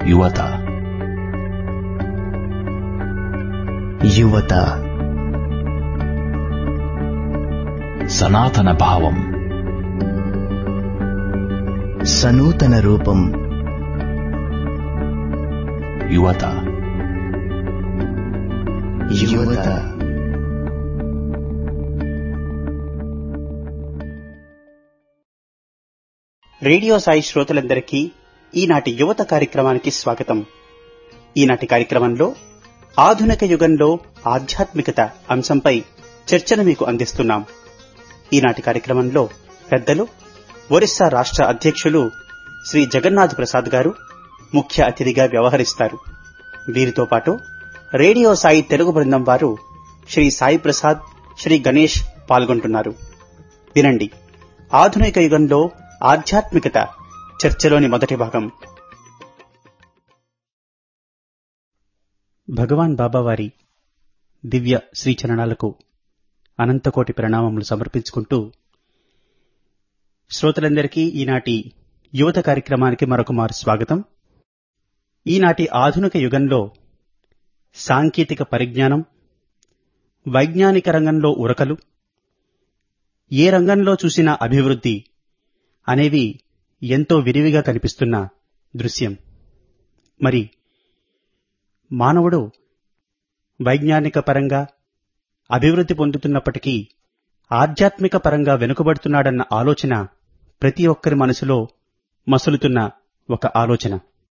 యువత యువత సనాతన భావం సనూతన రూపం యువత యువత రేడియో సాయి శ్రోతలందరికీ ఈనాటి యువత కార్యక్రమానికి స్వాగతం ఈనాటి కార్యక్రమంలో ఆధునిక యుగంలో ఆధ్యాత్మికత అంశంపై చర్చను మీకు అందిస్తున్నాం ఈనాటి కార్యక్రమంలో పెద్దలు ఒరిస్సా రాష్ట్ర అధ్యక్షులు శ్రీ జగన్నాథ్ ప్రసాద్ గారు ముఖ్య అతిథిగా వ్యవహరిస్తారు వీరితో పాటు రేడియో సాయి తెలుగు బృందం వారు శ్రీ సాయి ప్రసాద్ శ్రీ గణేష్ పాల్గొంటున్నారు వినండి ఆధునిక యుగంలో ఆధ్యాత్మికత చర్చలోని మొదటి భాగం భగవాన్ బాబావారి దివ్య శ్రీచరణాలకు అనంతకోటి ప్రణామములు సమర్పించుకుంటూ శ్రోతలందరికీ ఈనాటి యువత కార్యక్రమానికి మరొక మారు స్వాగతం ఈనాటి ఆధునిక యుగంలో సాంకేతిక పరిజ్ఞానం వైజ్ఞానిక రంగంలో ఉరకలు ఏ రంగంలో చూసినా అభివృద్ధి అనేవి ఎంతో విరివిగా కనిపిస్తున్న దృశ్యం మరి మానవుడు వైజ్ఞానిక పరంగా అభివృద్ధి పొందుతున్నప్పటికీ ఆధ్యాత్మిక పరంగా వెనుకబడుతున్నాడన్న ఆలోచన ప్రతి ఒక్కరి మనసులో మసులుతున్న ఒక ఆలోచన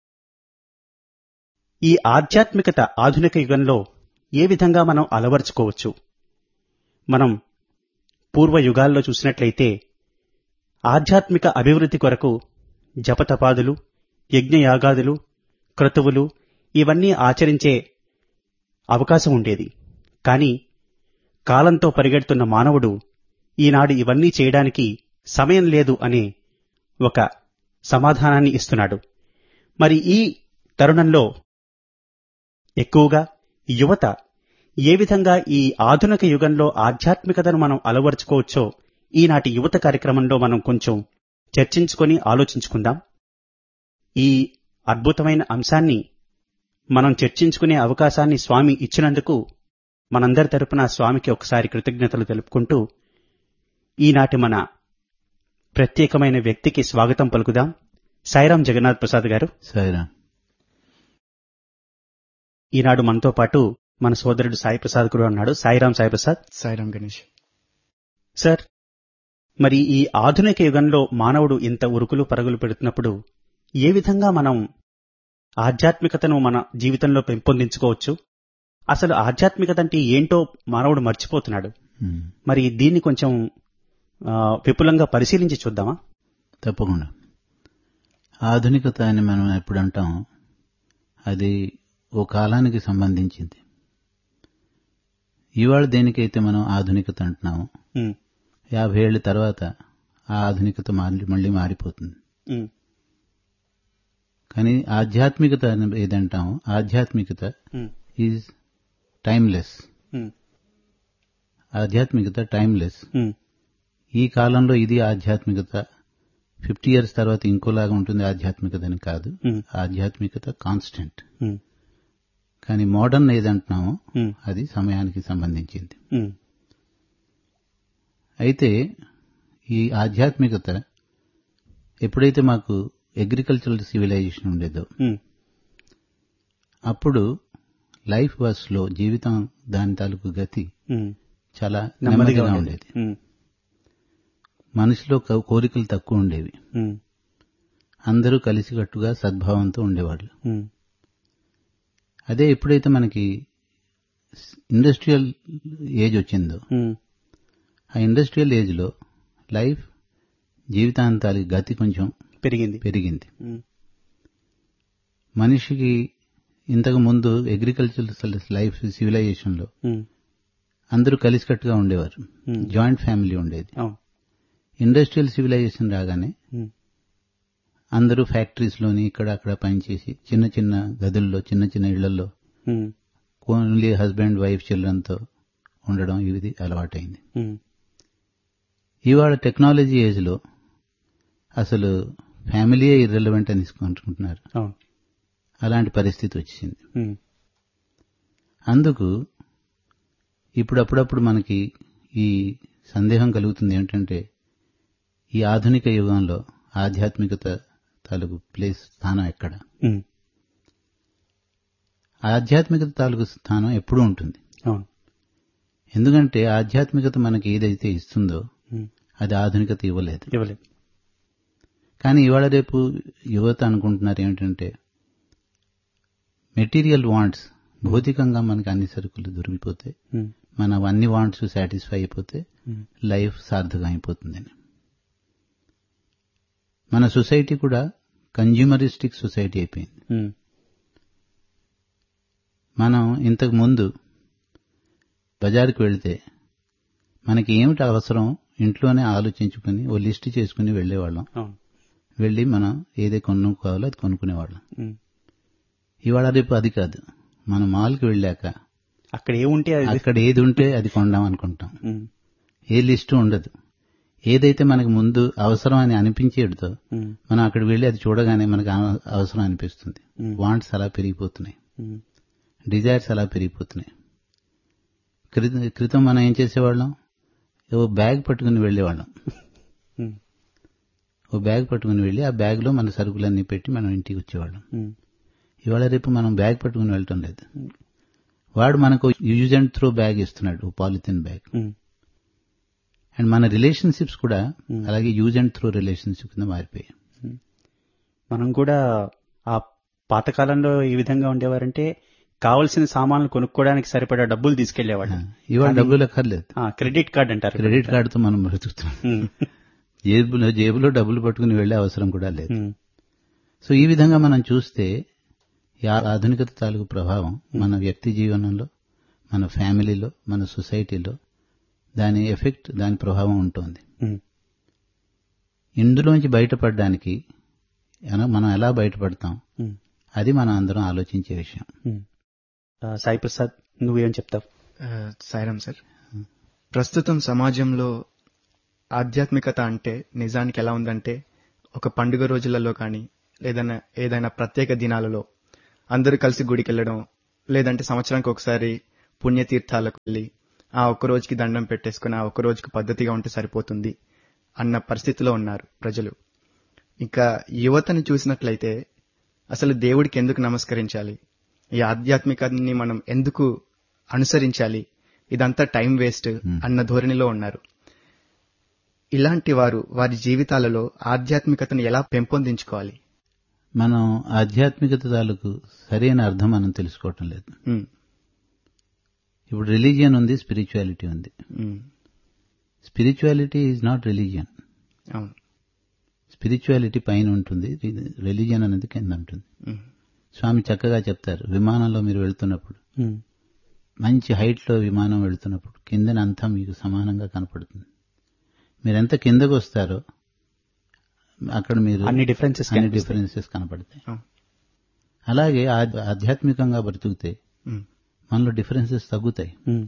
ఈ ఆధ్యాత్మికత ఆధునిక యుగంలో ఏ విధంగా మనం అలవర్చుకోవచ్చు మనం పూర్వ యుగాల్లో చూసినట్లయితే ఆధ్యాత్మిక అభివృద్ధి కొరకు జపతపాదులు యజ్ఞయాగాదులు క్రతువులు ఇవన్నీ ఆచరించే అవకాశం ఉండేది కాని కాలంతో పరిగెడుతున్న మానవుడు ఈనాడు ఇవన్నీ చేయడానికి సమయం లేదు అనే ఒక సమాధానాన్ని ఇస్తున్నాడు మరి ఈ తరుణంలో ఎక్కువగా యువత ఏ విధంగా ఈ ఆధునిక యుగంలో ఆధ్యాత్మికతను మనం అలవరుచుకోవచ్చో ఈనాటి యువత కార్యక్రమంలో మనం కొంచెం చర్చించుకొని ఆలోచించుకుందాం ఈ అద్భుతమైన అంశాన్ని మనం చర్చించుకునే అవకాశాన్ని స్వామి ఇచ్చినందుకు మనందరి తరపున స్వామికి ఒకసారి కృతజ్ఞతలు తెలుపుకుంటూ ఈనాటి మన ప్రత్యేకమైన వ్యక్తికి స్వాగతం పలుకుదాం సాయిరాం జగన్నాథ్ ప్రసాద్ గారు సాయిరామ్ ఈనాడు మనతో పాటు మన సోదరుడు సాయి ప్రసాద్ కూడా ఉన్నాడు సాయిరాం సాయి ప్రసాద్ సాయిరాం గణేష్ సార్ మరి ఈ ఆధునిక యుగంలో మానవుడు ఇంత ఉరుకులు పరుగులు పెడుతున్నప్పుడు ఏ విధంగా మనం ఆధ్యాత్మికతను మన జీవితంలో పెంపొందించుకోవచ్చు అసలు ఆధ్యాత్మికత అంటే ఏంటో మానవుడు మర్చిపోతున్నాడు ఉమ్, మరి దీన్ని కొంచెం ఆ, విపులంగా పరిశీలించి చూద్దామా తప్పకుండా ఆధునికత అని మనం ఎప్పుడు అంటాం అది ఓ కాలానికి సంబంధించింది ఇవాళ దేనికైతే మనం ఆధునికత అంటున్నామో ఉమ్, యాభై ఏళ్ళ తర్వాత ఆ ఆధునికత మళ్ళీ మళ్ళీ మారిపోతుంది ఉమ్, కానీ ఆధ్యాత్మికత అని ఏదంటామో ఆధ్యాత్మికత ఉమ్, ఈజ్ టైమ్లెస్ ఉమ్, ఆధ్యాత్మికత టైమ్లెస్ ఉమ్, ఈ కాలంలో ఇది ఆధ్యాత్మికత ఫిఫ్టీ ఇయర్స్ తర్వాత ఇంకోలాగా ఉంటుంది ఆధ్యాత్మికత అని కాదు ఉమ్, ఆధ్యాత్మికత కాన్స్టెంట్ ఉమ్, కానీ మోడర్న్ ఏదంటున్నామో ఉమ్, అది సమయానికి సంబంధించింది ఉమ్, అయితే ఈ ఆధ్యాత్మికత ఎప్పుడైతే మాకు అగ్రికల్చరల్ సివిలైజేషన్ ఉండేదో ఉమ్, అప్పుడు లైఫ్ వాజ్ స్లో జీవితం దాని తాలూకు గతి ఉమ్, చాలా నెమ్మదిగా నెమ్మదిగా ఉండేది ఉండేది ఉమ్, మనిషిలో కో- కోరికలు తక్కువ ఉండేవి ఉమ్, అందరూ కలిసికట్టుగా సద్భావంతో ఉండేవాళ్ళు ఉమ్, అదే ఎప్పుడైతే మనకి ఇండస్ట్రియల్ ఏజ్ వచ్చిందో ఉమ్, ఆ ఇండస్ట్రియల్ ఏజ్ లో లైఫ్ జీవితాంతాలి గతి కొంచెం పెరిగింది పెరిగింది ఉమ్, మనిషికి ఇంతకు ముందు అగ్రికల్చరల్ లైఫ్ సివిలైజేషన్ లో ఉమ్, అందరూ కలిసికట్టుగా ఉండేవారు ఉమ్, జాయింట్ ఫ్యామిలీ ఉండేది అవును ఇండస్ట్రియల్ సివిలైజేషన్ రాగానే ఉమ్, అందరూ ఫ్యాక్టరీస్ లోని ఇక్కడ అక్కడ పనిచేసి చిన్న చిన్న గదుల్లో చిన్న చిన్న ఇళ్లలో ఉమ్, ఓన్లీ హస్బెండ్ వైఫ్ చిల్డ్రన్తో ఉండడం ఇది అలవాటైంది ఉమ్, ఇవాళ టెక్నాలజీ ఏజ్ లో అసలు ఫ్యామిలీయే ఇర్రెలవెంట్ అని తీసుకుంటున్నారు అవును అలాంటి పరిస్థితి వచ్చింది ఉమ్, అందుకు ఇప్పుడు అప్పుడప్పుడు మనకి ఈ సందేహం కలుగుతుంది ఏంటంటే ఈ ఆధునిక యుగంలో ఆధ్యాత్మికత తాలూకు ప్లేస్ స్థానం ఎక్కడ ఉమ్, ఆధ్యాత్మికత తాలూకు స్థానం ఎప్పుడూ ఉంటుంది అవును ఎందుకంటే ఆధ్యాత్మికత మనకి ఏదైతే ఇస్తుందో ఉమ్, అది ఆధునికత ఇవ్వలేదు ఇవ్వలేదు కానీ ఇవాళ రేపు యువత అనుకుంటున్నారు ఏమిటంటే మెటీరియల్ వాంట్స్ భౌతికంగా మనకి అన్ని సరుకులు దొరికిపోతే ఉమ్, మన అన్ని వాంట్స్ సాటిస్ఫై అయిపోతే ఉమ్, లైఫ్ సార్థకం అయిపోతుందని మన సొసైటీ కూడా కన్జ్యూమరిస్టిక్ సొసైటీ అయిపోయింది ఉమ్, మనం ఇంతకు ముందు బజారుకు వెళితే మనకి ఏమిటి అవసరం ఇంట్లోనే ఆలోచించుకుని ఓ లిస్ట్ చేసుకుని వెళ్ళేవాళ్ళం అవును వెళ్ళి మనం ఏదే కొనుక్కోవాలో అది కొనుక్కునేవాళ్ళం ఉమ్. ఇవాళ రేపు అది కాదు మనం మాల్కి వెళ్ళాక అక్కడ ఏముంటే అది అక్కడ ఏది ఉంటే అది కొందాం అనుకుంటాం ఉమ్, ఏ లిస్టు ఉండదు ఏదైతే మనకు ముందు అవసరం అని అనిపించేటితో ఉమ్, మనం అక్కడ వెళ్ళి అది చూడగానే మనకు అవ- అవసరం అనిపిస్తుంది ఉమ్, వాంట్స్ అలా పెరిగిపోతున్నాయి ఉమ్, డిజైర్స్ అలా పెరిగిపోతున్నాయి క్రితం క్రితం మనం ఏం చేసేవాళ్ళం ఓ బ్యాగ్ పట్టుకుని వెళ్ళేవాళ్ళం ఉమ్, ఓ బ్యాగ్ పట్టుకుని వెళ్ళి ఆ బ్యాగ్లో మన సరుకులన్నీ పెట్టి మనం ఇంటికి వచ్చేవాళ్ళం ఉమ్, ఇవాళ రేపు మనం బ్యాగ్ పట్టుకుని వెళ్ళటం లేదు వాడు మనకు యూజ్ అండ్ త్రో బ్యాగ్ ఇస్తున్నాడు ఓ పాలిథిన్ బ్యాగ్ ఉమ్, అండ్ మన రిలేషన్షిప్స్ కూడా Hmm. అలాగే యూజ్ అండ్ త్రో రిలేషన్షిప్ కింద మారిపోయాయి మనం కూడా ఆ పాతకాలంలో ఈ విధంగా ఉండేవారంటే కావలసిన సామాన్లు కొనుక్కోవడానికి సరిపడా డబ్బులు తీసుకెళ్లేవాడు ఇవాళ కానీ- డబ్బులు అక్కర్లేదు క్రెడిట్ కార్డ్ అంటారు క్రెడిట్ కార్డుతో మనం బ్రతుకుతున్నాం ఉమ్, జేబులో జేబులో డబ్బులు పట్టుకుని వెళ్లే అవసరం కూడా లేదు ఉమ్, సో ఈ విధంగా మనం చూస్తే ఈ ఆ- ఆధునికత తాలూకు ప్రభావం మన వ్యక్తి జీవనంలో మన ఫ్యామిలీలో మన సొసైటీలో దాని ఎఫెక్ట్ దాని ప్రభావం ఉంటుంది ఉమ్, ఇందులోంచి బయటపడడానికి ఎన- మనం ఎలా బయటపడతాం ఉమ్, అది మనం అందరం ఆలోచించే విషయం ఉమ్. ఆ, సాయి ప్రసాద్ నువ్వేం చెప్తావు ఆ, సాయిరామ్ సార్ ప్రస్తుతం సమాజంలో ఆధ్యాత్మికత అంటే నిజానికి ఎలా ఉందంటే ఒక పండుగ రోజులలో కానీ లేదన్నా ఏదైనా ప్రత్యేక దినాలలో అందరూ కలిసి గుడికి వెళ్ళడం లేదంటే సంవత్సరానికి ఒకసారి పుణ్యతీర్థాలకు వెళ్ళి ఆ ఒక్క రోజుకి దండం పెట్టేసుకుని ఆ ఒక్క రోజుకి పద్ధతిగా ఉంటే సరిపోతుంది అన్న పరిస్థితిలో ఉన్నారు ప్రజలు ఇంకా యువతని చూసినట్లయితే అసలు దేవుడికి ఎందుకు నమస్కరించాలి ఈ ఆధ్యాత్మికతని మనం ఎందుకు అనుసరించాలి ఇదంతా టైం వేస్ట్ అన్న ధోరణిలో ఉన్నారు ఇలాంటి వారు వారి జీవితాలలో ఆధ్యాత్మికతను ఎలా పెంపొందించుకోవాలి మనం ఆధ్యాత్మికత తాలూకు సరైన అర్థం మనం తెలుసుకోవటం లేదు ఉమ్, ఇప్పుడు రిలీజియన్ ఉంది స్పిరిచువాలిటీ ఉంది um, spirituality is not religion అవును స్పిరిచువాలిటీ పైన ఉంటుంది రిలీజియన్ అనేది కింద ఉంటుంది ఉమ్, స్వామి చక్కగా చెప్తారు విమానంలో మీరు వెళ్తున్నప్పుడు ఉమ్, మంచి హైట్లో విమానం వెళ్తున్నప్పుడు కిందన అంతా మీకు సమానంగా కనపడుతుంది మీరు ఎంత కిందకు వస్తారో అక్కడ మీరు అన్ని differences అన్ని కనిపిస్తాయి. డిఫరెన్సెస్ కనపడతాయి అవును. అలాగే ఆధ్- ఆధ్యాత్మికంగా బ్రతుకుతే ఉమ్, మనలో డిఫరెన్సెస్ తగ్గుతాయి um,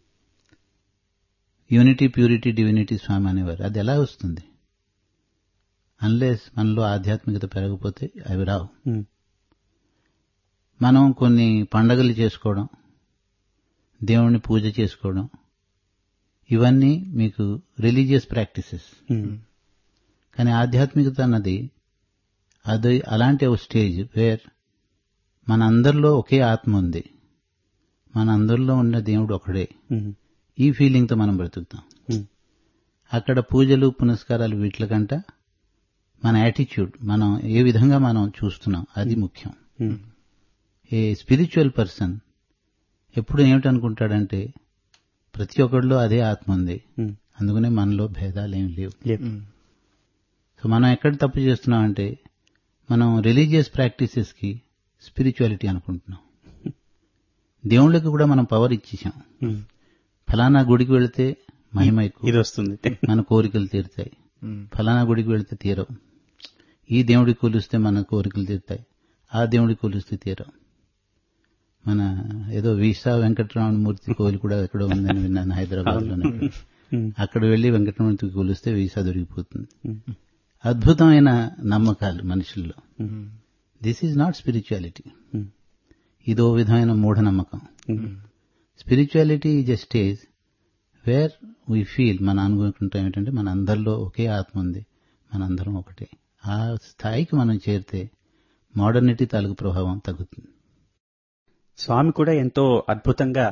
unity purity divinity Swami అనేవారు అది ఎలా వస్తుంది అన్లెస్ మనలో ఆధ్యాత్మికత పెరగపోతే అవి రావు ఉమ్, మనం కొన్ని పండగలు చేసుకోవడం దేవుణ్ణి పూజ చేసుకోవడం ఇవన్నీ మీకు రిలీజియస్ ప్రాక్టీసెస్ ఉమ్, కానీ ఆధ్యాత్మికత అన్నది అది అలాంటి ఒక స్టేజ్ వేర్ మన అందరిలో ఒకే ఆత్మ ఉంది మన అందరిలో ఉన్న దేవుడు ఒకడే ఉమ్, ఈ ఫీలింగ్తో మనం బ్రతుకుతాం ఉమ్, అక్కడ పూజలు పునస్కారాలు వీటికంట మన యాటిట్యూడ్ మనం ఏ విధంగా మనం చూస్తున్నాం అది ముఖ్యం ఉమ్, ఏ స్పిరిచువల్ పర్సన్ ఎప్పుడు ఏమిటనుకుంటాడంటే ప్రతి ఒక్కడిలో అదే ఆత్మ ఉంది ఉమ్, అందుకనే మనలో భేదాలు ఏమి లేవు లేవు. ఉమ్, సో మనం ఎక్కడ తప్పు చేస్తున్నామంటే మనం రిలీజియస్ ప్రాక్టీసెస్కి స్పిరిచువాలిటీ అనుకుంటున్నాం దేవుళ్ళకి కూడా మనం పవర్ ఇచ్చేసాం ఉమ్, ఫలానా గుడికి వెళితే మహిమ ఎక్కువ ఇది వస్తుంది మన కోరికలు తీరుతాయి ఉమ్, ఫలానా గుడికి వెళితే తీరవు ఈ దేవుడికి కొలిస్తే మన కోరికలు తీరుతాయి ఆ దేవుడికి కొలిస్తే తీరవు మన ఏదో వీసా వెంకటరమణ మూర్తి కోవిలు కూడా ఎక్కడో ఉందని విన్నాను హైదరాబాద్ లోనే ఉమ్, అక్కడ వెళ్లి వెంకటరమణకి కొలిస్తే వీసా దొరికిపోతుంది ఉమ్, అద్భుతమైన నమ్మకాలు మనుషుల్లో um, this is not spirituality ఇదో విధమైన మూఢనమ్మకం spirituality is a stage where we feel మన అనుకుంటాం ఏంటంటే మన అందరిలో ఒకే ఆత్మ ఉంది మనందరం ఒకటే ఆ స్థాయికి మనం చేరితే మోడర్నిటీ తాలూకు ప్రభావం తగ్గుతుంది స్వామి కూడా ఎంతో అద్భుతంగా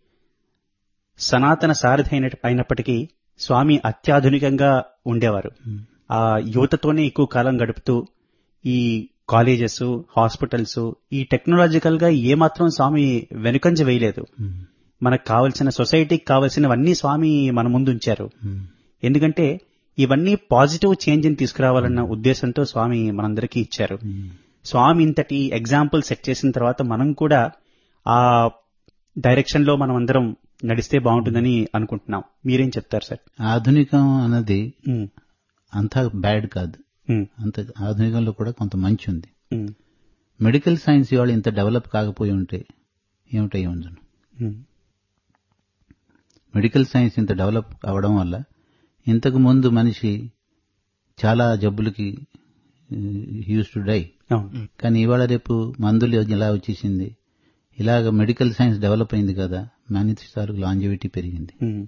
సనాతన సారథి అయిన అయినప్పటికీ స్వామి అత్యాధునికంగా ఉండేవారు ఆ యువతతోనే ఎక్కువ కాలం గడుపుతూ ఈ కాలేజెస్ హాస్పిటల్స్ ఈ టెక్నాలజికల్ గా ఏమాత్రం స్వామి వెనుకంజ వేయలేదు మనకు కావలసిన సొసైటీకి కావలసినవన్నీ స్వామి మన ముందు ఉంచారు ఎందుకంటే ఇవన్నీ పాజిటివ్ చేంజ్ ని తీసుకురావాలన్న ఉద్దేశంతో స్వామి మనందరికీ ఇచ్చారు స్వామి ఇంతటి ఎగ్జాంపుల్ సెట్ చేసిన తర్వాత మనం కూడా ఆ డైరెక్షన్ లో మనం అందరం నడిస్తే బాగుంటుందని అనుకుంటున్నాం మీరేం చెప్తారు సార్ ఆధునికం అన్నది ఉమ్, అంత బ్యాడ్ కాదు ఉమ్, అంత ఆధునికంలో కూడా కొంత మంచి ఉంది ఉమ్, మెడికల్ సైన్స్ ఇవాళ ఇంత డెవలప్ కాకపోయి ఉంటే ఏమిటై ఉండును ఉమ్, మెడికల్ సైన్స్ ఇంత డెవలప్ అవడం వల్ల ఇంతకు ముందు మనిషి చాలా జబ్బులకి యూస్ టు డై అవును కానీ ఇవాళ రేపు మందులు ఇలా వచ్చేసింది ఇలాగ మెడికల్ సైన్స్ డెవలప్ అయింది కదా మనిషి తాలూకు లాంజివిటీ పెరిగింది ఉమ్,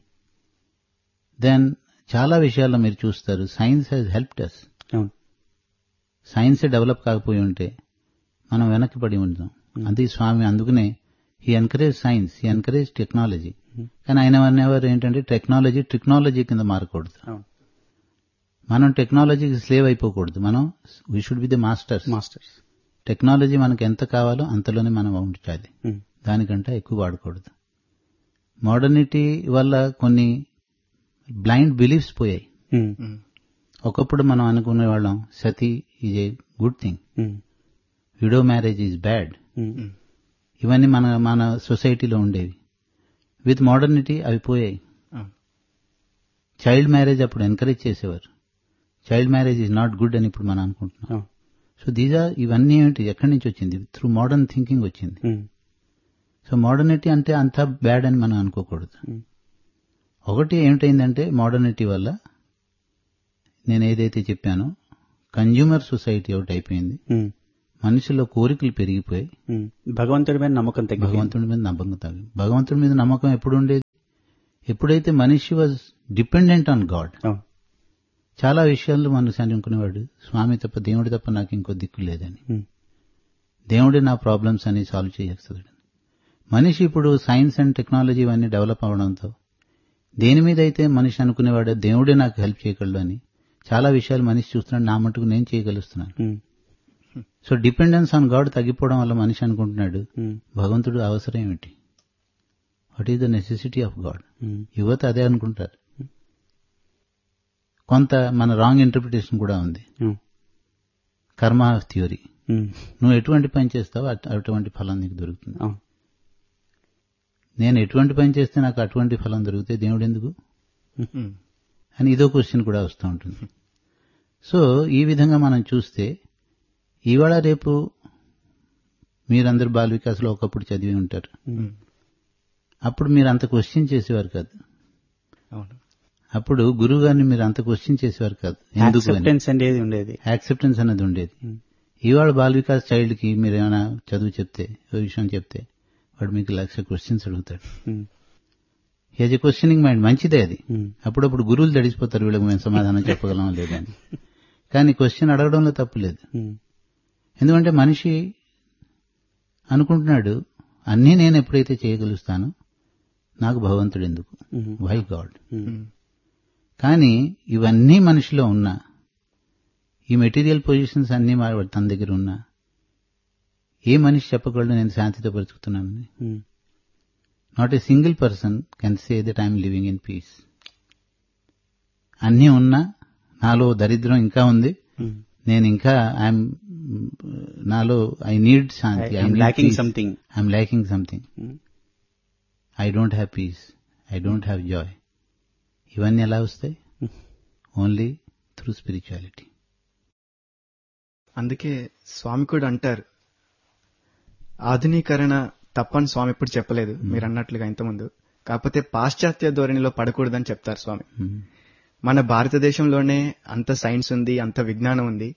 దెన్ చాలా విషయాల్లో మీరు చూస్తారు సైన్స్ హ్యాస్ హెల్ప్డ్ అస్ అవును సైన్స్ డెవలప్ కాకపోయి ఉంటే మనం వెనక్కి పడి ఉంటాం అది స్వామి అందుకనే he encourage science he encourage technology కానీ ఆయన అనేవారు ఏంటంటే టెక్నాలజీ టెక్నాలజీ కింద మారకూడదు అవును మనం టెక్నాలజీకి స్లేవ్ అయిపోకూడదు మనం we should be the masters masters technology మనకి ఎంత కావాలో అంతలోనే మనం ఉంచాలి ఉమ్, దానికంటే ఎక్కువ వాడకూడదు మోడర్నిటీ వల్ల కొన్ని బ్లైండ్ బిలీఫ్స్ పోయాయి ఉమ్, ఉమ్, ఒకప్పుడు మనం అనుకునే వాళ్ళం sati is a good thing um, widow marriage is bad um, um, ఇవన్నీ మన మన సొసైటీలో ఉండేవి విత్ మోడర్నిటీ అవి పోయాయి అవును. చైల్డ్ మ్యారేజ్ అప్పుడు ఎంకరేజ్ చేసేవారు child marriage is not good అని ఇప్పుడు మనం అనుకుంటున్నాం అవును సో దీస్ ఆర్ ఇవన్నీ ఏంటి ఎక్కడి నుంచి వచ్చింది త్రూ మోడర్న్ థింకింగ్ వచ్చింది ఉమ్, సో మోడర్నిటీ అంటే అంతా బ్యాడ్ అని మనం అనుకోకూడదు ఉమ్, ఒకటి ఏమిటైందంటే మోడర్నిటీ వల్ల నేను ఏదైతే చెప్పానో కన్జ్యూమర్ సొసైటీ ఒకటి అయిపోయింది ఉమ్, మనిషిలో కోరికలు పెరిగిపోయి ఉమ్. భగవంతుడి మీద నమ్మకం తగ్గి భగవంతుడి మీద నమ్మకం తగ్గి భగవంతుడి మీద నమ్మకం ఎప్పుడు ఉండేది ఎప్పుడైతే మనిషి వాజ్ డిపెండెంట్ ఆన్ గాడ్ అవును చాలా విషయాల్లో మనిషి అనుకునేవాడు స్వామి తప్ప దేవుడి తప్ప నాకు ఇంకో దిక్కు లేదని ఉమ్, దేవుడే నా ప్రాబ్లమ్స్ అని సాల్వ్ చేయగలుగుతాడు మనిషి ఇప్పుడు సైన్స్ అండ్ టెక్నాలజీ ఇవన్నీ డెవలప్ అవడంతో దేని మీద అయితే మనిషి అనుకునేవాడు దేవుడే నాకు హెల్ప్ చేయగలడు అని చాలా విషయాలు మనిషి చూస్తున్నాడు నా మటుకు నేను చేయగలుగుతున్నాను um, so dependence on God తగ్గిపోవడం వల్ల మనిషి అనుకుంటున్నాడు ఉమ్, భగవంతుడు అవసరం ఏమిటి what is the necessity of God um, యువత అదే అనుకుంటారు కొంత మన రాంగ్ ఇంటర్ప్రిటేషన్ కూడా ఉంది ఉమ్, కర్మ థియోరీ ఉమ్, నువ్వు ఎటువంటి పని చేస్తావో అట్- అటువంటి ఫలం నీకు దొరుకుతుంది అవును నేను ఎటువంటి పని చేస్తే నాకు అటువంటి ఫలం దొరికితే దేవుడు ఎందుకు ఉమ్, అని ఇదో క్వశ్చన్ కూడా వస్తూ ఉంటుంది సో ఈ విధంగా మనం చూస్తే ఇవాళ రేపు మీరందరూ బాల వికాస్లో ఒకప్పుడు చదివి ఉంటారు ఉమ్, అప్పుడు మీరు అంత క్వశ్చన్ చేసేవారు కాదు అవును అప్పుడు గురువు గారిని మీరు అంత క్వశ్చన్ చేసేవారు కాదు ఎందుకు అని యాక్సెప్టెన్స్ అనేది ఉండేది యాక్సెప్టెన్స్ అనేది ఉండేది ఉమ్, ఇవాళ బాల వికాస్ చైల్డ్ కి మీరు ఏమైనా చదువు చెప్తే ఓ విషయం చెప్తే వాడు మీకు లక్ష క్వశ్చన్స్ అడుగుతాడు um, has a questioning mind మంచిదే అది ఉమ్, అప్పుడప్పుడు గురువులు తడిసిపోతారు వీళ్ళకి మేము సమాధానం చెప్పగలమా లేదని కానీ క్వశ్చన్ అడగడంలో తప్పు లేదు ఉమ్, ఎందుకంటే మనిషి అనుకుంటున్నాడు అన్నీ నేను ఎప్పుడైతే చేయగలుగుతానో నాకు భగవంతుడు ఎందుకు ఉమ్, వై గాడ్ ఉమ్, ఉమ్, కానీ ఇవన్నీ మనిషిలో ఉన్నా ఈ మెటీరియల్ పొజిషన్స్ అన్నీ మా తన దగ్గర ఉన్నా ఏ మనిషి చెప్పగలడు నేను శాంతితో బ్రతుకుతున్నానని um, not a single person can say that I'm living in peace అన్నీ ఉన్నా నాలో దరిద్రం ఇంకా ఉంది ఉమ్. నేను ఇంకా ఐఎమ్ నాలో I need shanti I am lacking something. I'm lacking something um, I don't have peace I don't have joy ఇవన్నీ ఎలా వస్తాయి ఓన్లీ త్రూ స్పిరిచువాలిటీ అందుకే స్వామి కూడా అంటారు ఆధునీకరణ తప్పని స్వామి ఎప్పుడు చెప్పలేదు మీరు అన్నట్లుగా ఇంతకుముందు కాకపోతే పాశ్చాత్య ధోరణిలో పడకూడదని చెప్తారు స్వామి మన భారతదేశంలోనే అంత సైన్స్ ఉంది అంత విజ్ఞానం ఉంది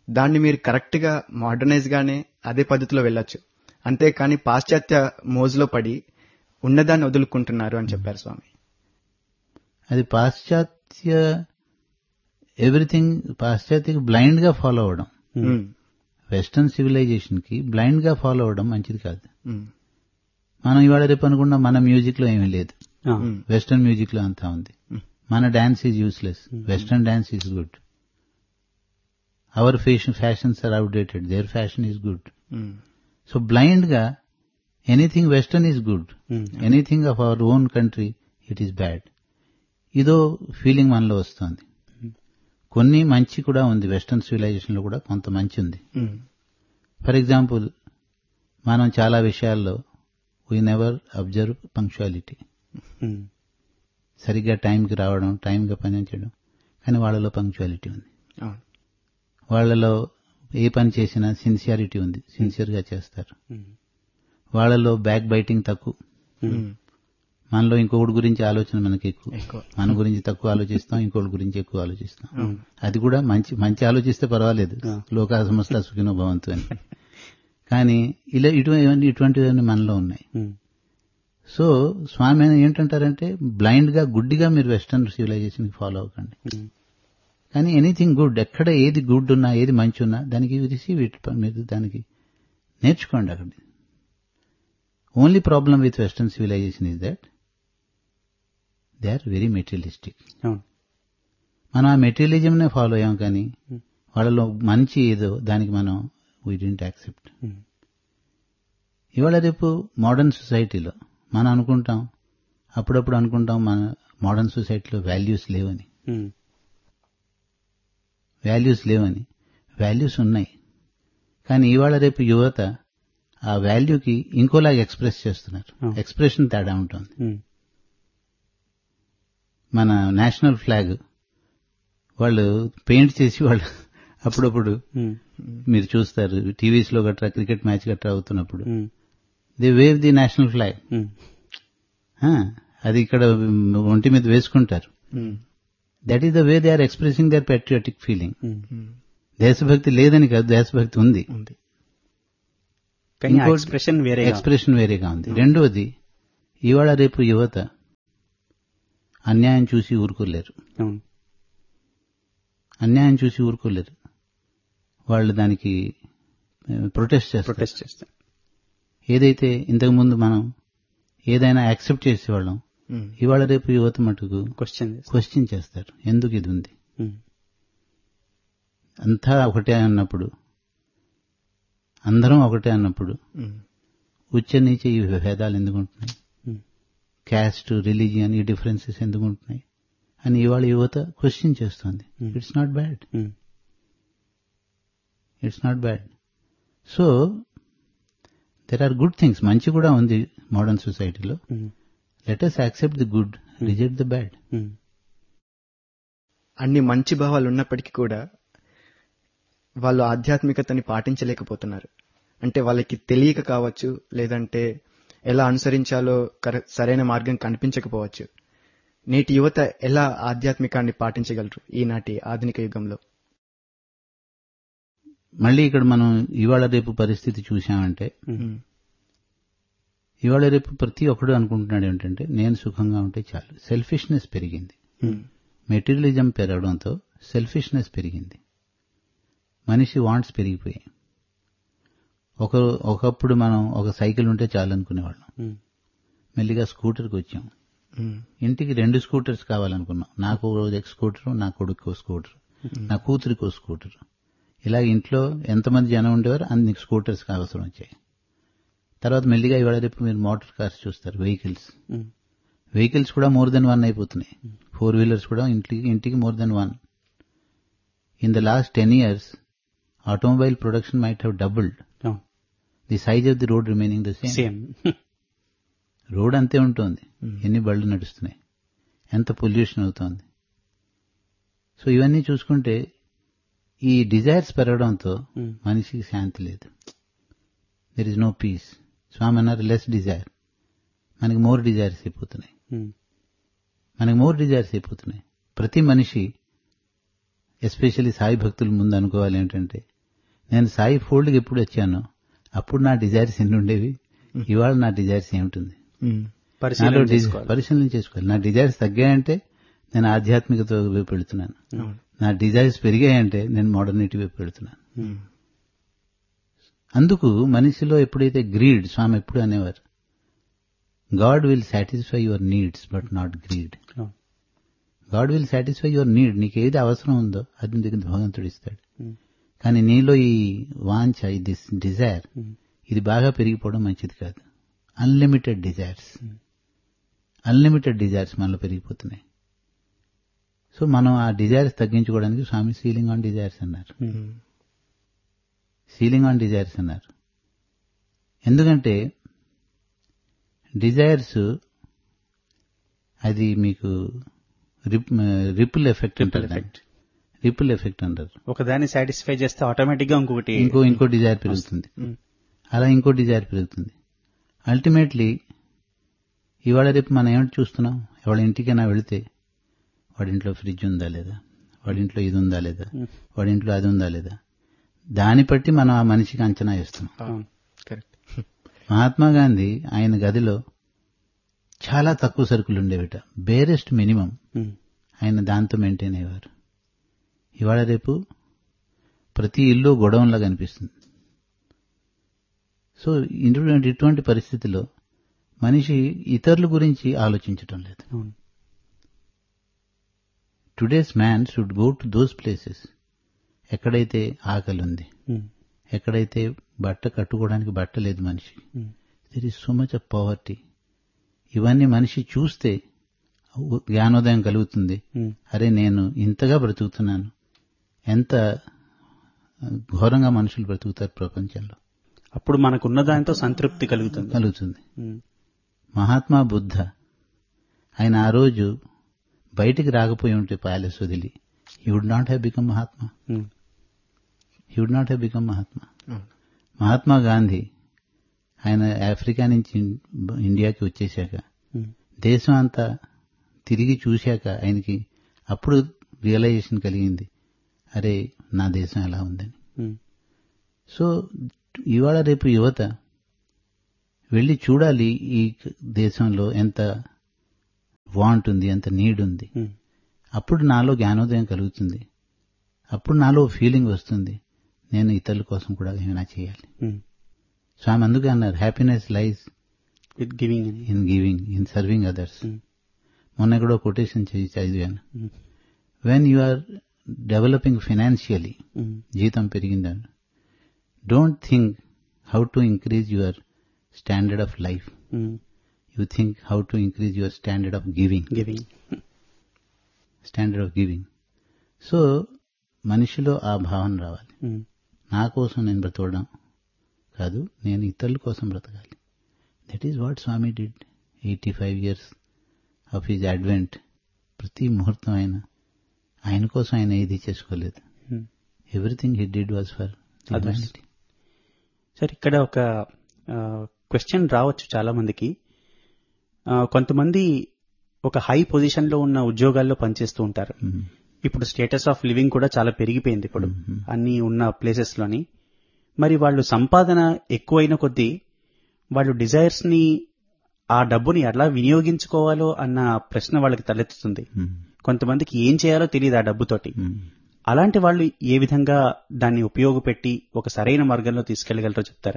దాన్ని మీరు కరెక్ట్ గా మోడర్నైజ్ గానే అదే పద్ధతిలో వెళ్ళొచ్చు అంతేకాని పాశ్చాత్య మోజులో పడి ఉన్నదాన్ని వదులుకుంటున్నారు అని చెప్పారు స్వామి అది పాశ్చాత్య ఎవ్రీథింగ్ పాశ్చాత్యకి బ్లైండ్ గా ఫాలో అవడం ఉమ్, వెస్టర్న్ సివిలైజేషన్ కి బ్లైండ్ గా ఫాలో అవడం మంచిది కాదు ఉమ్, మనం ఇవాళ రేపు అనుకున్నా మన మ్యూజిక్ లో ఏమీ లేదు ఆ, ఉమ్, వెస్టర్న్ మ్యూజిక్ లో అంతా ఉంది Hmm. మన dance is useless western dance is good our fashion fashions are outdated their fashion is good um, so blind గా anything western is good um, anything of our own country it is bad ఇదో feeling మనలో వస్తుంది కొన్ని మంచి కూడా ఉంది western civilisation లో కూడా కొంత మంచి ఉంది ఉమ్, ఫర్ ఎగ్జాంపుల్ మనం చాలా విషయాల్లో we never observe punctuality um, సరిగ్గా టైంకి రావడం టైంగా పని చేయడం కానీ వాళ్ళలో పంక్చువాలిటీ ఉంది అవును వాళ్ళలో ఏ పని చేసినా సిన్సియారిటీ ఉంది సిన్సియర్గా చేస్తారు ఉమ్, వాళ్ళలో బ్యాక్ బైటింగ్ తక్కువ ఉమ్, మనలో ఇంకొకటి గురించి ఆలోచన మనకి ఎక్కువ ఎక్కువ మన గురించి తక్కువ ఆలోచిస్తాం ఇంకోటి గురించి ఎక్కువ ఆలోచిస్తాం అవును అది కూడా మంచి మంచి ఆలోచిస్తే పర్వాలేదు ఆ. లోకా సంస్థ సుఖినో భవంతు అని కానీ ఇలా ఇటువంటి ఇటువంటివన్నీ మనలో ఉన్నాయి ఉమ్, సో స్వామి ఆయన ఏంటంటారంటే బ్లైండ్ గా గుడ్డిగా మీరు వెస్టర్న్ సివిలైజేషన్ ఫాలో అవ్వకండి ఉమ్, కానీ ఎనీథింగ్ గుడ్ ఎక్కడ ఏది గుడ్ ఉన్నా ఏది మంచి ఉన్నా దానికి రిసీవ్ ఇట్ మీరు దానికి నేర్చుకోండి అక్కడ only problem with western civilization is that they are very materialistic అవును మనం ఆ మెటీరియలిజంనే ఫాలో అయ్యాం కానీ Hmm. వాళ్ళలో మంచి ఏదో దానికి మనం వీ డింట్ యాక్సెప్ట్ ఉమ్, ఇవాళ రేపు మోడర్న్ సొసైటీలో మనం అనుకుంటాం అప్పుడప్పుడు అనుకుంటాం మన మోడర్న్ సొసైటీలో వాల్యూస్ లేవని ఉమ్, వాల్యూస్ లేవని వాల్యూస్ ఉన్నాయి కానీ ఇవాళ రేపు యువత ఆ వాల్యూకి ఇంకోలాగా ఎక్స్ప్రెస్ చేస్తున్నారు Hmm. ఎక్స్ప్రెషన్ తేడా ఉంటుంది ఉమ్, మన నేషనల్ ఫ్లాగ్ వాళ్ళు పెయింట్ చేసి వాళ్ళు అప్పుడప్పుడు ఉమ్, మీరు చూస్తారు టీవీస్ లో గట్రా క్రికెట్ మ్యాచ్ గట్రా అవుతున్నప్పుడు um, they wave the national flag um, అది ఇక్కడ ఒంటి మీద వేసుకుంటారు um, that is the way they are expressing their patriotic feeling um. Um, దేశభక్తి లేదని కాదు దేశభక్తి ఉంది ఉంది కానీ ఆ ఇంకోటి- ఎక్స్ప్రెషన్ వేరే ఎక్స్ప్రెషన్ వేరేగా ఉంది రెండవది ఇవాళ రేపు యువత అన్యాయం చూసి ఊరుకోలేరు అవును అన్యాయం చూసి ఊరుకోలేరు వాళ్ళు దానికి ప్రొటెస్ట్ చేస్తారు ప్రొటెస్ట్ చేస్తాం ఏదైతే ఇంతకు ముందు మనం ఏదైనా యాక్సెప్ట్ చేసేవాళ్ళం ఉమ్, ఇవాళ రేపు యువత మటుకు క్వశ్చన్ క్వశ్చన్ చేస్తారు ఎందుకు ఇది ఉంది అంతా ఒకటే అన్నప్పుడు అందరం ఒకటే అన్నప్పుడు ఉమ్, ఉచ్చ నీచ ఈ భేదాలు ఎందుకు ఉంటున్నాయి క్యాస్ట్ రిలీజియన్ ఈ డిఫరెన్సెస్ ఎందుకు ఉంటున్నాయి అని ఇవాళ యువత క్వశ్చన్ చేస్తుంది Hmm. It's not bad it's not bad so there are good things మంచి కూడా ఉంది మోడర్న్ సొసైటీలో let us accept the good reject the bad అన్ని మంచి భావాలు ఉన్నప్పటికీ కూడా వాళ్ళు ఆధ్యాత్మికతని పాటించలేకపోతున్నారు అంటే వాళ్ళకి తెలియక కావచ్చు లేదంటే ఎలా అనుసరించాలో కర- సరైన మార్గం కనిపించకపోవచ్చు నేటి యువత ఎలా ఆధ్యాత్మికాన్ని పాటించగలరు ఈనాటి ఆధునిక యుగంలో మళ్ళీ ఇక్కడ మనం ఇవాళ రేపు పరిస్థితి చూశామంటే ఉమ్, ఇవాళ రేపు ప్రతి ఒక్కడు అనుకుంటున్నాడు ఏంటంటే నేను సుఖంగా ఉంటే చాలు సెల్ఫిష్నెస్ పెరిగింది ఉమ్, మెటీరియలిజం పెరగడంతో సెల్ఫిష్నెస్ పెరిగింది మనిషి వాంట్స్ పెరిగిపోయాయి ఒక ఒకప్పుడు మనం ఒక సైకిల్ ఉంటే చాలు అనుకునేవాళ్ళం మెల్లిగా స్కూటర్కి వచ్చాం ఉమ్, ఇంటికి రెండు స్కూటర్స్ కావాలనుకున్నాం నాకు ఓ రోజు స్కూటర్ నా కొడుకు ఓ స్కూటర్ నా కూతురికి ఓ స్కూటర్ ఇలా ఇంట్లో ఎంతమంది జనం ఉండేవారు అన్ని స్కూటర్స్ అవసరం వచ్చాయి తర్వాత మెల్లిగా ఇవాళ రేపు మీరు మోటార్ కార్స్ చూస్తారు వెహికల్స్ వెహికల్స్ కూడా మోర్ దెన్ వన్ అయిపోతున్నాయి ఫోర్ వీలర్స్ కూడా ఇంటికి ఇంటికి more than one in the last ten years automobile production might have doubled the size of the road remaining the same same road అంతే ఉంటుంది ఎన్ని బళ్ళు నడుస్తున్నాయి ఎంత పొల్యూషన్ అవుతోంది సో ఇవన్నీ చూసుకుంటే ఈ డిజైర్స్ పెరగడంతో మనిషికి శాంతి లేదు there is no peace Swami అన్నారు లెస్ డిజైర్ మనకి మోర్ డిజైర్స్ అయిపోతున్నాయి మనకి మోర్ డిజైర్స్ అయిపోతున్నాయి ప్రతి మనిషి ఎస్పెషల్లీ సాయి భక్తుల ముందు అనుకోవాలి ఏంటంటే నేను సాయి ఫోల్డ్కి ఎప్పుడు వచ్చానో అప్పుడు నా డిజైర్స్ ఎన్ని ఉండేవి ఇవాళ నా డిజైర్స్ ఏమిటి ఉమ్, పరిశీలన నాలో డి- చేసుకోవాలి పరిశీలన చేసుకోవాలి నా డిజైర్స్ తగ్గాయంటే నేను ఆధ్యాత్మికత వైపు వెళుతున్నాను అవును. నా డిజైర్స్ పెరిగాయంటే నేను మోడర్నిటీ వైపు వెళుతున్నాను ఉమ్, అందుకు మనిషిలో ఎప్పుడైతే గ్రీడ్ స్వామి ఎప్పుడు అనేవారు God will satisfy your needs but not greed అవును. God will satisfy your need నీకు ఏది అవసరం ఉందో అది నీకు భగవంతుడు ఇస్తాడు ఉమ్. కానీ నీలో ఈ వాంఛ ఈ దిస్ డిజైర్ ఉమ్. ఇది బాగా పెరిగిపోవడం మంచిది కాదు అన్లిమిటెడ్ డిజైర్స్ అన్లిమిటెడ్ డిజైర్స్ మనలో పెరిగిపోతున్నాయి సో మనం ఆ డిజైర్స్ తగ్గించుకోవడానికి స్వామి సీలింగ్ ఆన్ డిజైర్స్ అన్నారు ఉమ్, సీలింగ్ ఆన్ డిజైర్స్ అన్నారు ఎందుకంటే డిజైర్స్ అది మీకు రిపుల్ ఎఫెక్ట్ అంటారు effect. రిపుల్ ఎఫెక్ట్ అంటారు ఒకదాన్ని సాటిస్ఫై చేస్తే ఆటోమేటిక్ గా ఇంకొకటి ఇంకో ఇంకో డిజైర్ పెరుగుతుంది ఉమ్. అలా ఇంకో డిజైర్ పెరుగుతుంది అల్టిమేట్లీ ఇవాళ రేపు మనం ఏమిటి చూస్తున్నాం ఎవరి ఇంటికైనా వెళితే వాడి ఇంట్లో ఫ్రిడ్జ్ ఉందా లేదా వాడి ఇంట్లో ఇది ఉందా లేదా వాడి ఇంట్లో అది ఉందా లేదా దాన్ని బట్టి మనం ఆ మనిషికి అంచనా వేస్తున్నాం అవును. కరెక్ట్ మహాత్మా గాంధీ ఆయన గదిలో చాలా తక్కువ సరుకులు ఉండేవిట బేరెస్ట్ మినిమం ఉమ్. ఆయన దాంతో మెయింటైన్ అయ్యేవారు ఇవాళ రేపు ప్రతి ఇల్లు గొడవంలా కనిపిస్తుంది సో ఇటువంటి ఇటువంటి పరిస్థితిలో మనిషి ఇతరుల గురించి ఆలోచించటం లేదు అవును. Today's man should go to those places ఎక్కడైతే ఆకలి ఉంది ఉమ్. ఎక్కడైతే బట్ట కట్టుకోవడానికి బట్ట లేదు మనిషికి um. There is so much of poverty ఇవన్నీ మనిషి చూస్తే జ్ఞానోదయం కలుగుతుంది ఉమ్. అరే నేను ఇంతగా బ్రతుకుతున్నాను ఎంత ఘోరంగా మనుషులు బ్రతుకుతారు ప్రపంచంలో అప్పుడు మనకున్న దానితో సంతృప్తి కలుగుతుంది కలుగుతుంది ఉమ్. మహాత్మా బుద్ధ ఆయన ఆ రోజు బయటికి రాకపోయి ఉంటే ప్యాలెస్ వదిలి he would not have become Mahatma um. He would not have become Mahatma అవును. మహాత్మా గాంధీ ఆయన ఆఫ్రికా నుంచి ఇండియాకి వచ్చేశాక ఉమ్. దేశం అంతా తిరిగి చూశాక ఆయనకి అప్పుడు రియలైజేషన్ కలిగింది అరే నా దేశం ఎలా ఉందని ఉమ్. సో ఇవాళ రేపు యువత వెళ్ళి చూడాలి ఈ దేశంలో ఎంత వాంట్ ఉంది ఎంత నీడ్ ఉంది ఉమ్. అప్పుడు నాలో జ్ఞానోదయం కలుగుతుంది అప్పుడు నాలో ఫీలింగ్ వస్తుంది నేను ఇతరుల కోసం కూడా ఏమైనా చేయాలి ఉమ్. స్వామి అందుకే అన్నారు హ్యాపీనెస్ లైజ్ విత్ గివింగ్ అని in giving in serving others um. మొన్న కూడా కొటేషన్ చేసి చదివాను um. When you are developing financially um. జీతం పెరిగిందని don't think how to increase your standard of life um. You think how to increase your standard of giving giving standard of giving so మనిషిలో ఆ భావన రావాలి ఉమ్. నా కోసం నేను బ్రతకడం కాదు నేను ఇతరుల కోసం బ్రతకాలి that is what Swami did eighty five years of his advent ప్రతి ముహూర్తం ఆయన ఆయన కోసం ఆయన ఏది చేసుకోలేదు um. Everything he did was for Others. Sir ఇక్కడ ఒక క్వశ్చన్ రావచ్చు చాలా మందికి ఆ, కొంతమంది ఒక హై పొజిషన్ లో ఉన్న ఉద్యోగాల్లో పనిచేస్తూ ఉంటారు ఇప్పుడు స్టేటస్ ఆఫ్ లివింగ్ కూడా చాలా పెరిగిపోయింది ఇప్పుడు అన్ని ఉన్న ప్లేసెస్ లోని మరి వాళ్ళు సంపాదన ఎక్కువైన కొద్దీ వాళ్ళు డిజైర్స్ ని ఆ డబ్బుని ఎలా వినియోగించుకోవాలో అన్న ప్రశ్న వాళ్ళకి తలెత్తుతుంది కొంతమందికి ఏం చేయాలో తెలియదు ఆ డబ్బుతోటి అలాంటి వాళ్ళు ఏ విధంగా దాన్ని ఉపయోగపెట్టి ఒక సరైన మార్గంలో తీసుకెళ్లగలరో చెప్తారా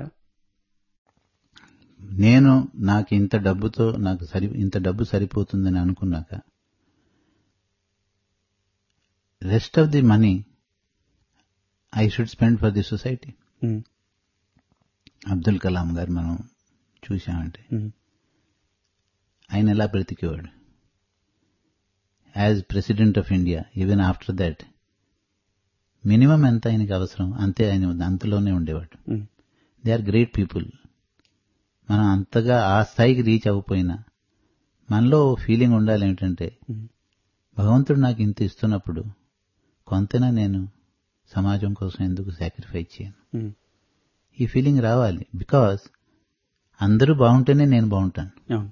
నేను నాకు ఇంత డబ్బుతో నాకు సరి ఇంత డబ్బు సరిపోతుందని అనుకున్నాక rest of the money I should spend for the society um, Abdul Kalam garu మనం చూశామంటే ఉమ్, ఆయన ఎలా బ్రతికేవాడు as president of India even after that minimum ఎంత ఆయనకి అవసరం అంతే ఆయన అంతలోనే ఉండేవాడు um, they are great people మనం అంతగా ఆ స్థాయికి రీచ్ అవ్వకపోయినా మనలో ఫీలింగ్ ఉండాలి ఏమిటంటే ఉమ్, భగవంతుడు నాకు ఇంత ఇస్తున్నప్పుడు కొంతైనా నేను సమాజం కోసం ఎందుకు సాక్రిఫైస్ చేయను ఉమ్, ఈ ఫీలింగ్ రావాలి బికాస్ అందరూ బాగుంటేనే నేను బాగుంటాను అవును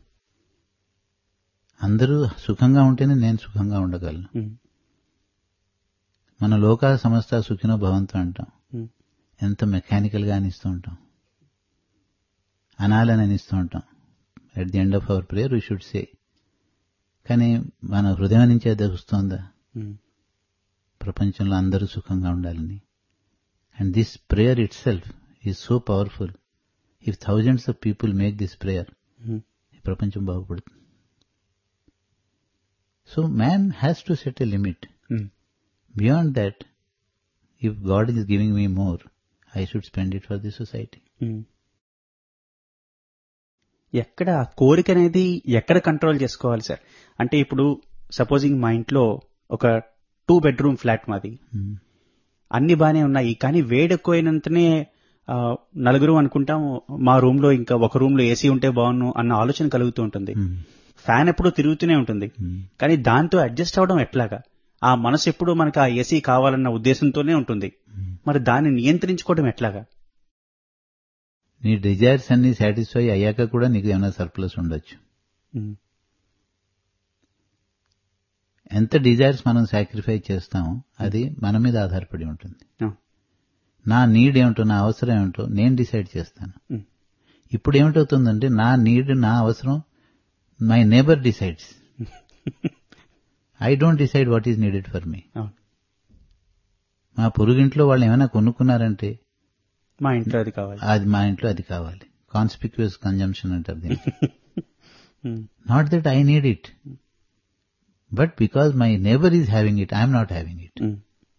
అందరూ సుఖంగా ఉంటేనే నేను సుఖంగా ఉండగలను ఉమ్, మన లోకా సమస్త సుఖినో భవంతు అంటాం ఉమ్, ఎంత మెకానికల్ గా అనిస్తూ ఉంటాం అనాలని అనిస్తూ ఉంటాం at the end of our prayer we should say కానీ మన హృదయం నుంచి అది వస్తుందా ఉమ్, ప్రపంచంలో అందరూ సుఖంగా ఉండాలని and this prayer itself is so powerful if thousands of people make this prayer um, ఈ ప్రపంచం బాగుపడుతుంది so man has to set a limit um, beyond that if God is giving me more I should spend it for the society um. ఎక్కడ ఆ కోరిక అనేది ఎక్కడ control చేసుకోవాలి sir అంటే ఇప్పుడు సపోజింగ్ మా ఇంట్లో ఒక టూ బెడ్రూమ్ ఫ్లాట్ మాది అన్ని బానే ఉన్నాయి కానీ వేడెక్కువైనంతనే ఆ, నలుగురు అనుకుంటాం మా రూమ్ లో ఇంకా ఒక రూమ్ లో ఏసీ ఉంటే బాగున్ను అన్న ఆలోచన కలుగుతూ ఉంటుంది ఫ్యాన్ ఎప్పుడూ తిరుగుతూనే ఉంటుంది కానీ దాంతో అడ్జస్ట్ అవడం ఎట్లాగా ఆ మనసు ఎప్పుడు మనకు ఆ ఏసీ కావాలన్న ఉద్దేశంతోనే ఉంటుంది మరి దాన్ని నియంత్రించుకోవడం ఎట్లాగా నీ డిజైర్స్ అన్ని సాటిస్ఫై అయ్యాక కూడా నీకు ఏమైనా సర్ప్లస్ ఉండొచ్చు ఉమ్, ఎంత డిజైర్స్ మనం సాక్రిఫై చేస్తామో అది మన మీద ఆధారపడి ఉంటుంది ఆ, నా నీడ్ ఏమిటో నా అవసరం ఏమిటో నేను డిసైడ్ చేస్తాను ఉమ్, ఇప్పుడు ఏమిటవుతుందంటే నా నీడ్ నా అవసరం my neighbour decides I don't decide what is needed for me అవును. మా పొరుగింట్లో వాళ్ళు ఏమైనా కొనుక్కున్నారంటే మా ఇంట్లో అది కావాలి అది మా ఇంట్లో అది కావాలి కాన్స్పిక్యూస్ కన్జంప్షన్ అంటారు దీన్ని um, not that I need it but because my neighbour is having it I'm not having it um,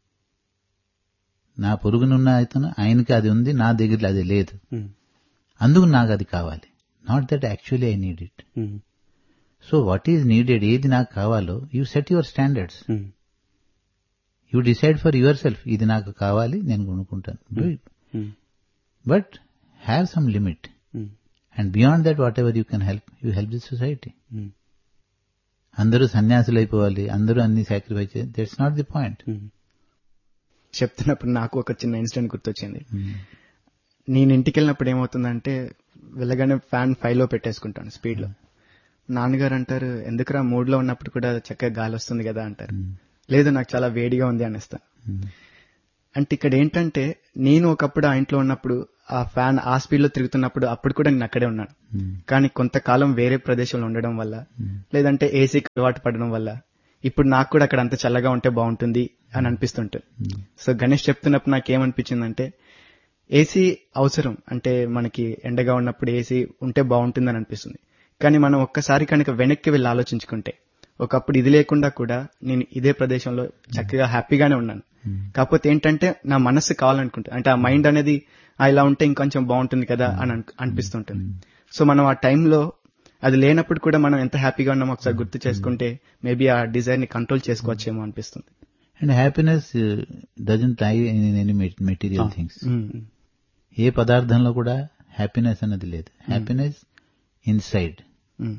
నా పొరుగునున్న అతను ఆయనకి అది ఉంది నా దగ్గర అది లేదు ఉమ్, అందుకు నాకు అది కావాలి not that actually I need it um, so what is needed ఏది నాకు కావాలో you set your standards um, you decide for yourself ఇది నాకు కావాలి నేను కొనుక్కుంటాను do it um, but have some limit um, and beyond that whatever you can help you help the society um, అందరూ సన్యాసులు అయిపోవాలి అందరూ అన్ని సాక్రిఫైస్ చేయాలి that's not the point um, చెప్తున్నప్పుడు నాకు ఒక చిన్న ఇన్సిడెంట్ గుర్తొచ్చింది నేను ఇంటికి వెళ్ళినప్పుడు ఏమవుతుందంటే వెళ్ళగానే ఫ్యాన్ ఫైవ్ లో పెట్టేసుకుంటాను స్పీడ్ లో నాన్నగారు అంటారు ఎందుకురా మూడ్ లో ఉన్నప్పుడు కూడా చక్కగా గాలి వస్తుంది కదా అంటారు లేదు నాకు చాలా వేడిగా ఉంది అనేస్తాను అంటే ఇక్కడ ఏంటంటే నేను ఒకప్పుడు ఆ ఇంట్లో ఉన్నప్పుడు ఆ ఫ్యాన్ ఆ స్పీడ్ లో తిరుగుతున్నప్పుడు అప్పుడు కూడా నేను అక్కడే ఉన్నాను కానీ కొంతకాలం వేరే ప్రదేశంలో ఉండడం వల్ల లేదంటే ఏసీకి అలవాటు పడడం వల్ల ఇప్పుడు నాకు కూడా అక్కడ అంత చల్లగా ఉంటే బాగుంటుంది అని అనిపిస్తుంటుంది సో గణేష్ చెప్తున్నప్పుడు నాకు ఏమనిపించిందంటే ఏసీ అవసరం అంటే మనకి ఎండగా ఉన్నప్పుడు ఏసీ ఉంటే బాగుంటుందని అనిపిస్తుంది కానీ మనం ఒక్కసారి కనుక వెనక్కి వెళ్ళి ఆలోచించుకుంటే ఒకప్పుడు ఇది లేకుండా కూడా నేను ఇదే ప్రదేశంలో చక్కగా హ్యాపీగానే ఉన్నాను కాకపోతే ఏంటంటే నా మనస్సు కావాలనుకుంటా అంటే ఆ మైండ్ అనేది "ఆ, ఇలా ఉంటే ఇంకొంచెం బాగుంటుంది కదా అని అన్- అనిపిస్తుంటుంది సో మనం ఆ టైంలో అది లేనప్పుడు కూడా మనం ఎంత హ్యాపీగా ఉన్నామో ఒకసారి గుర్తు చేసుకుంటే మేబీ ఆ డిజైర్ ని కంట్రోల్ చేసుకోవచ్చేమో అనిపిస్తుంది and happiness doesn't lie in any material things ఏ పదార్థంలో కూడా హ్యాపీనెస్ అన్నది లేదు హ్యాపీనెస్ ఇన్సైడ్ ఉమ్,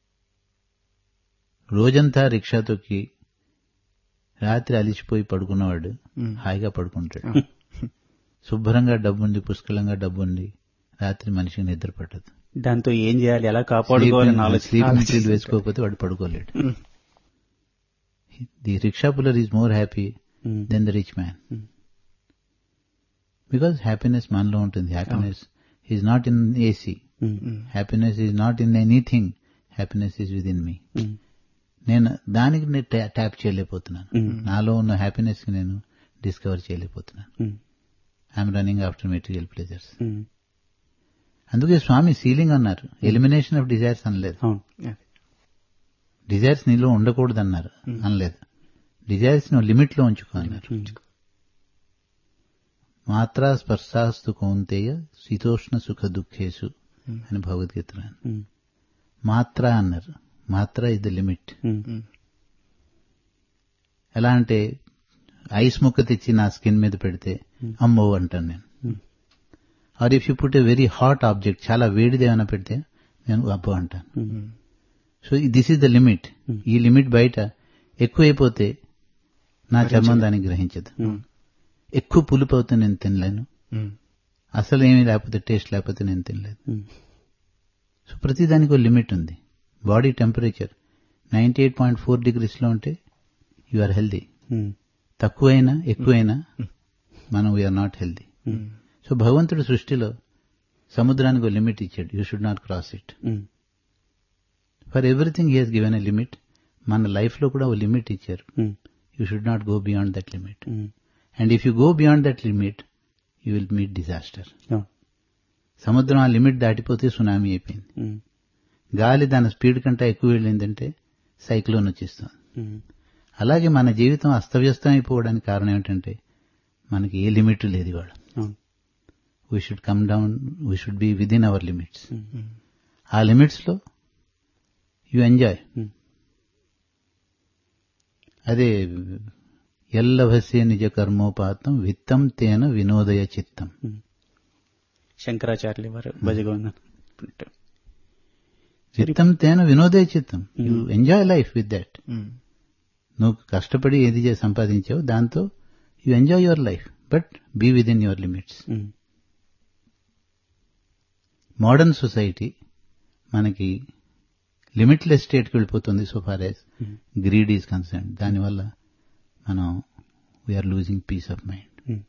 రోజంతా రిక్షా తొక్కి రాత్రి అలిసిపోయి పడుకున్నవాడు ఉమ్. హాయిగా పడుకుంటాడు శుభ్రంగా డబ్బుంది పుష్కలంగా డబ్బుంది రాత్రి మనిషికి నిద్ర పట్టదు దాంతో ఏం చేయాలి ఎలా కాపాడుకోవాలని ఆలోచన స్లీపింగ్ పిల్ వేసుకోకపోతే వాడు పడుకోలేడు the rickshaw puller is more happy um, than the rich man um, because happiness మనలో ఉంటుంది happiness is not in AC um, um, happiness is not in anything happiness is within me um, నేను దానికి నేను ట్యా- tap చేయలేకపోతున్నాను ఉమ్, నాలో ఉన్న happiness కి నేను డిస్కవర్ చేయలేకపోతున్నాను um, I'm running after material pleasures um. అందుకే స్వామి సీలింగ్ అన్నారు ఎలిమినేషన్ ఆఫ్ డిజైర్స్ అనలేదు అవును అదే. డిజైర్స్ నీలో ఉండకూడదు అన్నారు అనలేదు డిజైర్స్ నువ్వు లిమిట్ లో ఉంచుకో అన్నారు ఉమ్, మాత్రా స్పర్శాస్తు కౌంతేయ శీతోష్ణ సుఖ దుఃఖేసు అని భగవద్గీత ఉమ్, మాత్ర అన్నారు మాత్ర is the limit um, um, ఎలా అంటే ఐస్ ముక్క తెచ్చి నా స్కిన్ మీద పెడితే అమ్మో అంటాను నేను or if you put a very hot object చాలా వేడిది ఏమైనా పెడితే నేను అబ్బో అంటాను um, so this is the limit ఈ లిమిట్ బయట ఎక్కువైపోతే నా చర్మం దాన్ని గ్రహించదు ఉమ్, ఎక్కువ పులుపు అవుతే నేను తినలేను ఉమ్, అసలు ఏమీ లేకపోతే టేస్ట్ లేకపోతే నేను తినలేదు ఉమ్, సో ప్రతి దానికి ఒక లిమిట్ ఉంది body temperature ninety eight point four డిగ్రీస్లో ఉంటే యు ఆర్ హెల్దీ ఉమ్, తక్కువైనా ఎక్కువైనా మనం we're not healthy um, so భగవంతుడు సృష్టిలో సముద్రానికి ఒక లిమిట్ ఇచ్చాడు you should not cross it um, for everything he has given a limit మన లైఫ్ లో కూడా ఒక లిమిట్ ఇచ్చారు um, you should not go beyond that limit um, and if you go beyond that limit you will meet disaster అవును, సముద్రం ఆ limit దాటిపోతే tsunami అయిపోయింది ఉమ్, గాలి దాని స్పీడ్ కంటే ఎక్కువ వెళ్ళిందంటే సైక్లోన్ వచ్చేస్తుంది ఉమ్, అలాగే మన జీవితం అస్తవ్యస్తం అయిపోవడానికి కారణం ఏంటంటే మనకి ఏ లిమిట్ లేదు ఇవాళ అవును, we should come down we should be within our limits um, ఆ లిమిట్స్ లో యు ఎంజాయ్ ఉమ్. అదే ఎల్లభస్య నిజ కర్మోపాతం విత్తం తేన వినోదయ చిత్తం శంకరాచార్యులు వారు భజగోవిందం చిత్తం తేన వినోదయ చిత్తం you enjoy life with that um, నువ్వు కష్టపడి ఏది చేసి సంపాదించావు దాంతో you enjoy your life but be within your limits um, modern society మనకి లిమిట్లెస్ స్టేట్కి వెళ్ళిపోతుంది so far as greed is concern దానివల్ల మనం we're losing peace of mind um.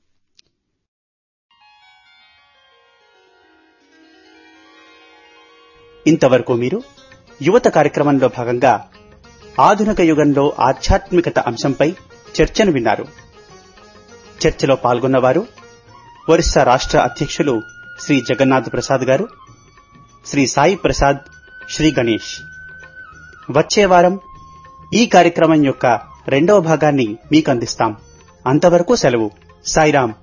ఇంతవరకు మీరు యువత కార్యక్రమంలో భాగంగా ఆధునిక యుగంలో ఆధ్యాత్మికత అంశంపై చర్చను విన్నారు చర్చలో పాల్గొన్నవారు ఒరిస్సా రాష్ట్ర అధ్యక్షులు శ్రీ జగన్నాథ్ ప్రసాద్ గారు శ్రీ సాయి ప్రసాద్ శ్రీ గణేష్ వచ్చే వారం ఈ కార్యక్రమం యొక్క రెండవ భాగాన్ని మీకు అందిస్తాం అంతవరకు సెలవు సాయిరాం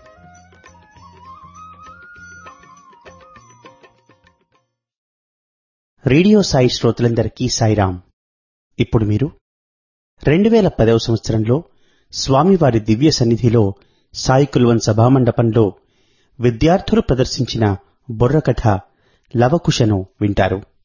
రేడియో సాయి శ్రోతలందరికీ సాయిరాం ఇప్పుడు మీరు రెండు వేల పదవ సంవత్సరంలో స్వామివారి దివ్య సన్నిధిలో సాయి కుల్వన్ సభామండపంలో విద్యార్థులు ప్రదర్శించిన బుర్రకథ లవకుశను వింటారు